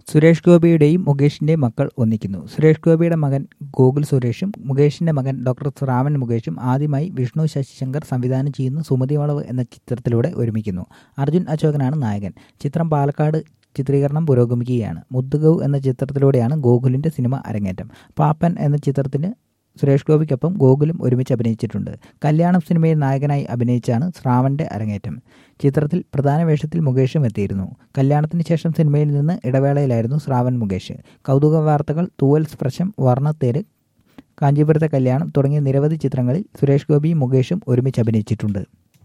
സുരേഷ് ഗോപിയുടെയും മുകേഷിന്റെയും മക്കൾ ഒന്നിക്കുന്നു സുരേഷ് ഗോപിയുടെ മകൻ ഗോകുൽ സുരേഷും മുകേഷിന്റെ മകൻ ഡോക്ടർ ശ്രാവൺ മുകേഷും ആദ്യമായി വിഷ്ണു ശശിശങ്കർ സംവിധാനം ചെയ്യുന്ന സുമതി വളവ് എന്ന ചിത്രത്തിലൂടെ ഒരുമിക്കുന്നു അർജുൻ അശോകനാണ് നായകൻ ചിത്രം പാലക്കാട് ചിത്രീകരണം പുരോഗമിക്കുകയാണ് മുദ്ദുഗൗ എന്ന ചിത്രത്തിലൂടെയാണ് ഗോകുലിന്റെ സിനിമ അരങ്ങേറ്റം പാപ്പൻ എന്ന ചിത്രത്തിന് സുരേഷ് ഗോപിക്കൊപ്പം ഗോകുലും ഒരുമിച്ച് അഭിനയിച്ചിട്ടുണ്ട് കല്യാണം സിനിമയിൽ നായകനായി അഭിനയിച്ചാണ് ശ്രാവന്റെ അരങ്ങേറ്റം ചിത്രത്തിൽ പ്രധാന വേഷത്തിൽ മുകേഷും എത്തിയിരുന്നു കല്യാണത്തിന് ശേഷം സിനിമയിൽ നിന്ന് ഇടവേളയിലായിരുന്നു ശ്രാവൺ മുകേഷ് കൗതുക വാർത്തകൾ തൂവൽ സ്പർശം വർണ്ണത്തേര് കാഞ്ചീപുരത്തെ കല്യാണം തുടങ്ങിയ നിരവധി ചിത്രങ്ങളിൽ സുരേഷ് ഗോപിയും മുകേഷും ഒരുമിച്ച് അഭിനയിച്ചിട്ടുണ്ട്